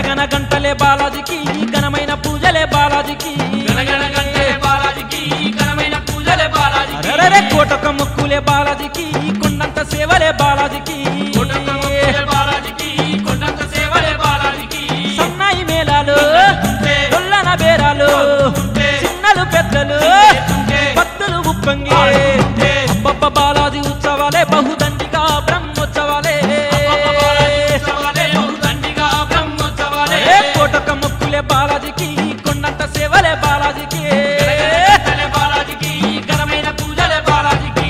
గనగన గంటలే బాలాజీకి ఘనమైన పూజలే బాలాజీకి గణగణ గంటలే బాలాజీకి ఘనమైన పూజలే బాలాజీకి అరెరే కోటక ముక్కులే బాలాజీకి కొండంత సేవలే బాలాజీకి కోటొక్క మొక్కులే బాలాజీకి కొండంత సేవలే బాలాజీకి సన్నాయి మేళాలు ఉంటే గొల్లన బేరాలు ఉంటే చిన్నలు పెద్దలు ఉంటే భక్తులు ఉప్పొంగి ఆడుతుంటే అబ్బబ్బ బాలాజీ ఉత్సవాలే బహుదండిగా బ్రహ్మోత్సవాలే అబ్బబ్బ బాలాజీ ఉత్సవాలే బహుదండిగా బ్రహ్మోత్సవాలే ఏ కోటక ముక్కులే బాలాజీకి కొండంత సేవలే బాలాజీకి గణగణ గంటలే బాలాజీకి ఘనమైన పూజలే బాలాజీకి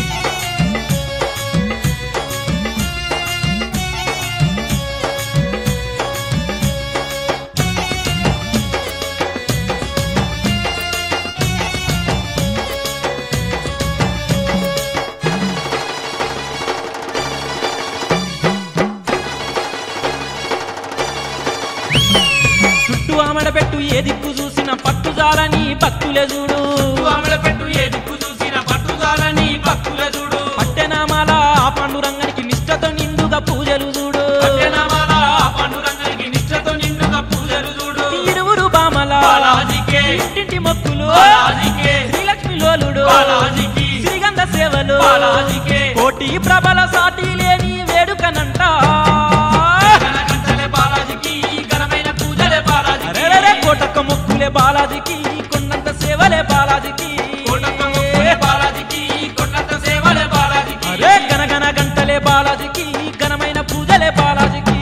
చుట్టూ ఆమెడ పెట్టు ఏ దిక్కు చూసిన పట్టుజాలని భక్తులే చూడు అమల పెట్టు ఏ దిక్కు చూసిన పట్టుదాలని భక్తుల చూడు పట్టెనామాల ఆ పండురంగనికి నిష్టతో నిండుగా పూజలు చూడు పట్టెనామాల ఆ పండురంగనికి నిష్ఠతో నిండుగా పూజలు చూడు ఇరువురు బామల బాలాజీకే ఇంటింటి మొక్కులు బాలాజీకే శ్రీలక్ష్మి లోలుడు బాలాజీకి శ్రీగంధ సేవలు బాలాజీకే కోటి ప్రబల సాటి లేని వేడుకనంట గణగణ గంటలే బాలాజీకి ఘనమైన పూజలే బాలాజీకి అరెరెరె కోటక్క మొక్కులే బాలాజీకి కొండంత సేవలే బాలాజీకి కోటొక్క మొక్కులే బాలాజీకి కొండంత సేవలే బాలాజీకి అరే గనగన గంటలే బాలాజీకి ఘనమైన పూజలే బాలాజీకి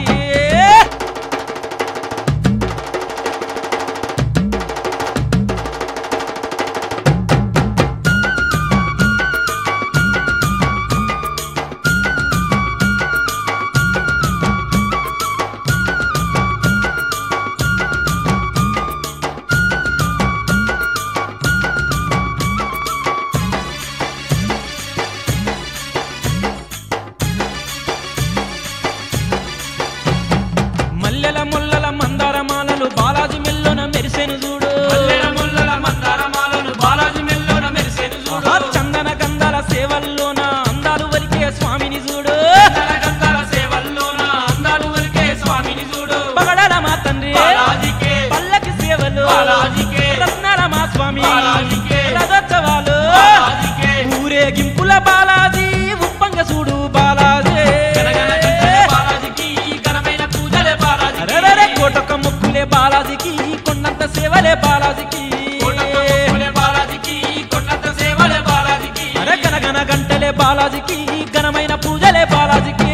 మల్లెల ముల్లల మందారమాలలు బాలాజీ మెల్లోన మెరిసెను చూడు మల్లెల ముల్లల మందారమాలను బాలాజీ మెల్లోన మెరిసెను చూడు ఆహా, చందన గంధాల సేవల్లోన అందాలు వలికే స్వామిని చూడు గణగణ గంటల సేవల్లోన అందాలు ఒలికే స్వామిని చూడు పగడల మా తండ్రి బాలాజీకే పల్లకి సేవలు బాలాజీకే రత్నాల మా స్వామి బాలాజీకే రథోత్సవాలు బాలాజీకే ఊరేగింపుల బాలాజీ ఉప్పంగ చూడు బాలాజీ గణగణ గంటలే బాలాజీకి ఘనమైన పూజలే బాలాజీకి అరెరెరె కోటొక్క ముక్కులే బాలాజీకి కొండంత సేవలే బాలాజీకి కోటొక్క మొక్కులే బాలాజీకి కొండంత సేవలే బాలాజీకి అరే గనగన గంటలే బాలాజీకి ఘనమైన పూజలే బాలాజీకి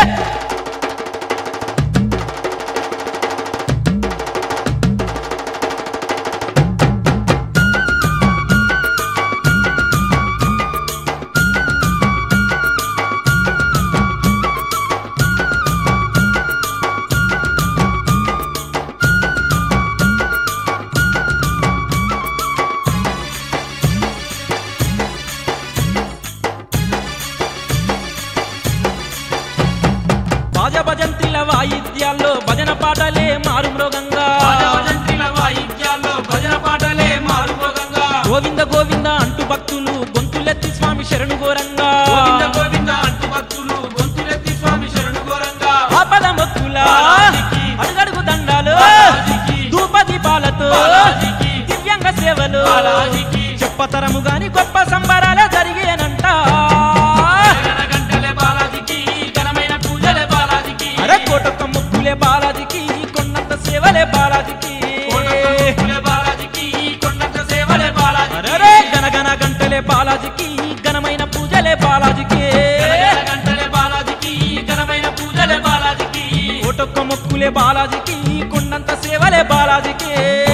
బాజ భజంత్రిల వాయిద్యాల్లో భజన పాటలే మారు మృగంగా బాజావజంత్రిల వాయిద్యాల్లో భజన పాటలే మారుమోగంగా గోవింద గోవింద అంటూ భక్తులు గొంతులెత్తి స్వామి శరణు ఘోరంగా గోవింద గోవింద అంటూ భక్తులు గొంతులెత్తి స్వామి శరణు ఘోరంగా ఆపద మొక్కుల బాలాజీకి, అడుగడుగు దండాలు బాలాజీకి, ధూపదీపాలతో బాలాజీకి, దివ్యంగ సేవలు బాలాజీకి చెప్పతరము గాని గొప్ప సంబరాలే జరిగేనంట గణగణ గంటలే బాలాజీకి ఘనమైన పూజలే బాలాజీకి అరే కోటొక్క ముక్కులే బాలాజీకి కొండంత సేవలే బాలాజీకి కోటొక్క మొక్కులే బాలాజీకి కొండంత సేవలే బాలాజీకి అరే గనగన గంటలే బాలాజీకి ఘనమైన పూజలే బాలాజీకి గణగణ గంటలే బాలాజీకి ఘనమైన పూజలే బాలాజీకి కోటొక్క మొక్కులే బాలాజీకి కొండంత సేవలే బాలాజీకి